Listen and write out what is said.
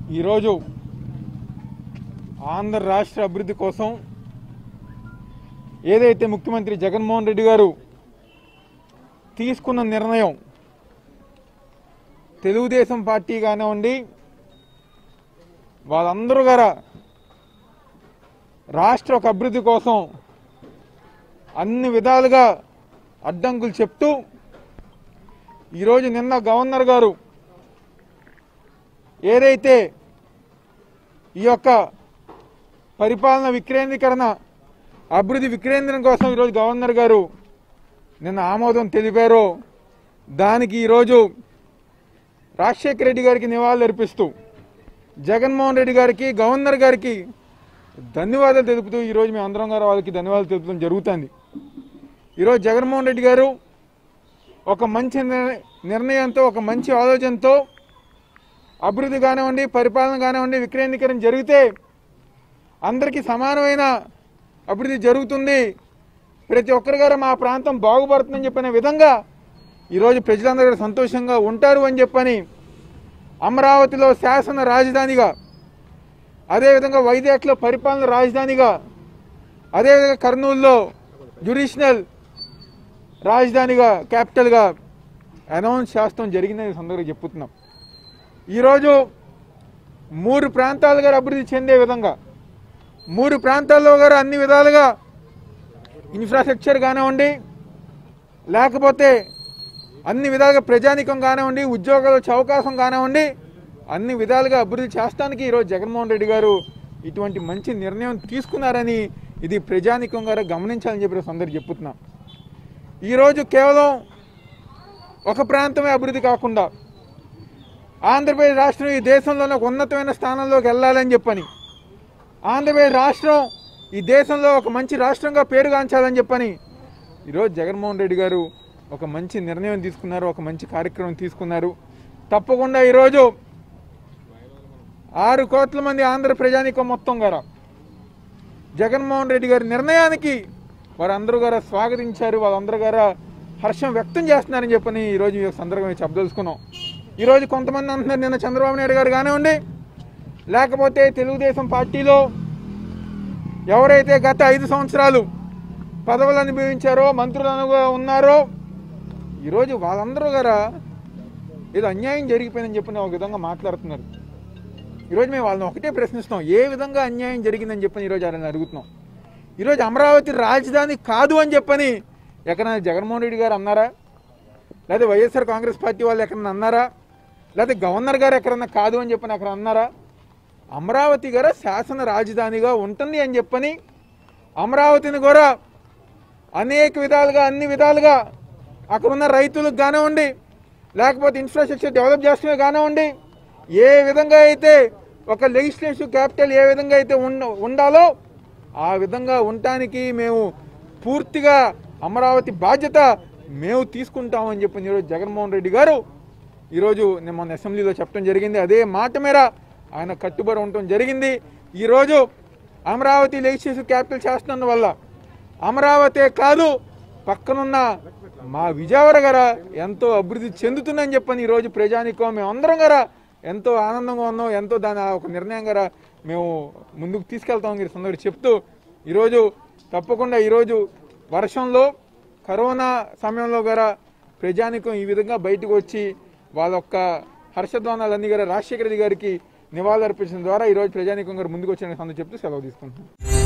ఈరోజు ఆంధ్ర రాష్ట్ర అభివృద్ధి కోసం ఏదైతే ముఖ్యమంత్రి జగన్మోహన్ రెడ్డి గారు తీసుకున్న నిర్ణయం తెలుగుదేశం పార్టీ కానివ్వండి వాళ్ళందరూ గారా రాష్ట్ర ఒక అభివృద్ధి కోసం అన్ని విధాలుగా అడ్డంకులు చెప్తూ ఈరోజు నిన్న గవర్నర్ గారు ఏదైతే ఈ యొక్క పరిపాలన వికేంద్రీకరణ అభివృద్ధి వికేంద్రం కోసం ఈరోజు గవర్నర్ గారు నిన్న ఆమోదం తెలిపారో దానికి ఈరోజు రాజశేఖర రెడ్డి గారికి నివాళులు అర్పిస్తూ జగన్మోహన్ రెడ్డి గారికి గవర్నర్ గారికి ధన్యవాదాలు తెలుపుతూ ఈరోజు మేము అందరం గారు వాళ్ళకి ధన్యవాదాలు తెలుపడం జరుగుతుంది ఈరోజు జగన్మోహన్ రెడ్డి గారు ఒక మంచి నిర్- నిర్ణయంతో ఒక మంచి ఆలోచనతో అభివృద్ధి కానివ్వండి పరిపాలన కానివ్వండి వికేంద్రీకరణ జరిగితే అందరికీ సమానమైన అభివృద్ధి జరుగుతుంది ప్రతి ఒక్కరి గారు మా ప్రాంతం బాగుపడుతుందని చెప్పిన విధంగా ఈరోజు ప్రజలందరూ కూడా సంతోషంగా ఉంటారు అని చెప్పని అమరావతిలో శాసన రాజధానిగా అదేవిధంగా వైజాగ్లో పరిపాలన రాజధానిగా అదేవిధంగా కర్నూలులో జ్యుడిషనల్ రాజధానిగా క్యాపిటల్గా అనౌన్స్ చేస్తాం జరిగిందని ఈ సందర్భంగా చెప్పుతున్నాం ఈరోజు మూడు ప్రాంతాలుగా అభివృద్ధి చెందే విధంగా మూడు ప్రాంతాల్లో గారు అన్ని విధాలుగా ఇన్ఫ్రాస్ట్రక్చర్ కానివ్వండి లేకపోతే అన్ని విధాలుగా ప్రజానికం కానివ్వండి ఉద్యోగాలు వచ్చే అవకాశం కానివ్వండి అన్ని విధాలుగా అభివృద్ధి చేస్తానికి ఈరోజు జగన్మోహన్ రెడ్డి గారు ఇటువంటి మంచి నిర్ణయం తీసుకున్నారని ఇది ప్రజానికం గారు గమనించాలని చెప్పి అందరు చెప్పుతున్నాం ఈరోజు కేవలం ఒక ప్రాంతమే అభివృద్ధి కాకుండా ఆంధ్రప్రదేశ్ రాష్ట్రం ఈ దేశంలోనే ఒక ఉన్నతమైన స్థానంలోకి వెళ్ళాలని చెప్పని ఆంధ్రప్రదేశ్ రాష్ట్రం ఈ దేశంలో ఒక మంచి రాష్ట్రంగా పేరుగాంచాలని చెప్పని ఈరోజు జగన్మోహన్ రెడ్డి గారు ఒక మంచి నిర్ణయం తీసుకున్నారు ఒక మంచి కార్యక్రమం తీసుకున్నారు తప్పకుండా ఈరోజు ఆరు కోట్ల మంది ఆంధ్ర ప్రజానికం మొత్తం గారా జగన్మోహన్ రెడ్డి గారి నిర్ణయానికి వారందరూ గారా స్వాగతించారు వాళ్ళందరూ గారా హర్షం వ్యక్తం చేస్తున్నారని చెప్పని ఈరోజు ఈ సందర్భంగా చెప్పదలుచుకున్నాం ఈరోజు కొంతమంది అంటున్నారు నిన్న చంద్రబాబు నాయుడు గారు కానివ్వండి లేకపోతే తెలుగుదేశం పార్టీలో ఎవరైతే గత ఐదు సంవత్సరాలు పదవులు అనుభవించారో మంత్రులు అనుగా ఉన్నారో ఈరోజు వాళ్ళందరూ గారా ఏదో అన్యాయం జరిగిపోయిందని చెప్పని ఒక విధంగా మాట్లాడుతున్నారు ఈరోజు మేము వాళ్ళని ఒకటే ప్రశ్నిస్తున్నాం ఏ విధంగా అన్యాయం జరిగిందని చెప్పని ఈరోజు ఆయన అడుగుతున్నాం ఈరోజు అమరావతి రాజధాని కాదు అని చెప్పని ఎక్కడైనా జగన్మోహన్ రెడ్డి గారు అన్నారా లేదా వైఎస్ఆర్ కాంగ్రెస్ పార్టీ వాళ్ళు ఎక్కడన్నా అన్నారా లేదా గవర్నర్ గారు ఎక్కడన్నా కాదు అని చెప్పని అక్కడ అన్నారా అమరావతి గారు శాసన రాజధానిగా ఉంటుంది అని చెప్పని అమరావతిని కూడా అనేక విధాలుగా అన్ని విధాలుగా అక్కడ ఉన్న రైతులకు కానివ్వండి లేకపోతే ఇన్ఫ్రాస్ట్రక్చర్ డెవలప్ చేస్తున్నా కానివ్వండి ఏ విధంగా అయితే ఒక లెజిస్లేటివ్ క్యాపిటల్ ఏ విధంగా అయితే ఉండ ఉండాలో ఆ విధంగా ఉండటానికి మేము పూర్తిగా అమరావతి బాధ్యత మేము తీసుకుంటామని చెప్పి ఈరోజు జగన్మోహన్ రెడ్డి గారు ఈరోజు నేను మొన్న అసెంబ్లీలో చెప్పడం జరిగింది అదే మాట మేర ఆయన కట్టుబడి ఉండటం జరిగింది ఈరోజు అమరావతి లెజిస్లేటివ్ క్యాపిటల్ చేస్తున్న వల్ల అమరావతే కాదు పక్కనున్న మా విజయవాడ గార ఎంతో అభివృద్ధి చెందుతుందని చెప్పని ఈరోజు ప్రజానికం మేము అందరం గారా ఎంతో ఆనందంగా ఉన్నాం ఎంతో దాని ఆ ఒక నిర్ణయం గారా మేము ముందుకు తీసుకెళ్తామని ఈ సందర్భంగా చెప్తూ ఈరోజు తప్పకుండా ఈరోజు వర్షంలో కరోనా సమయంలో గారా ప్రజానికం ఈ విధంగా బయటకు వచ్చి వాళ్ళ యొక్క హర్షధ్వానాలన్నీ గారా రాజశేఖర రెడ్డి గారికి నివాళులు అర్పించడం ద్వారా ఈరోజు ప్రజానికం గారు ముందుకు వచ్చిన సందర్భం చెప్తూ సెలవు తీసుకుంటున్నాం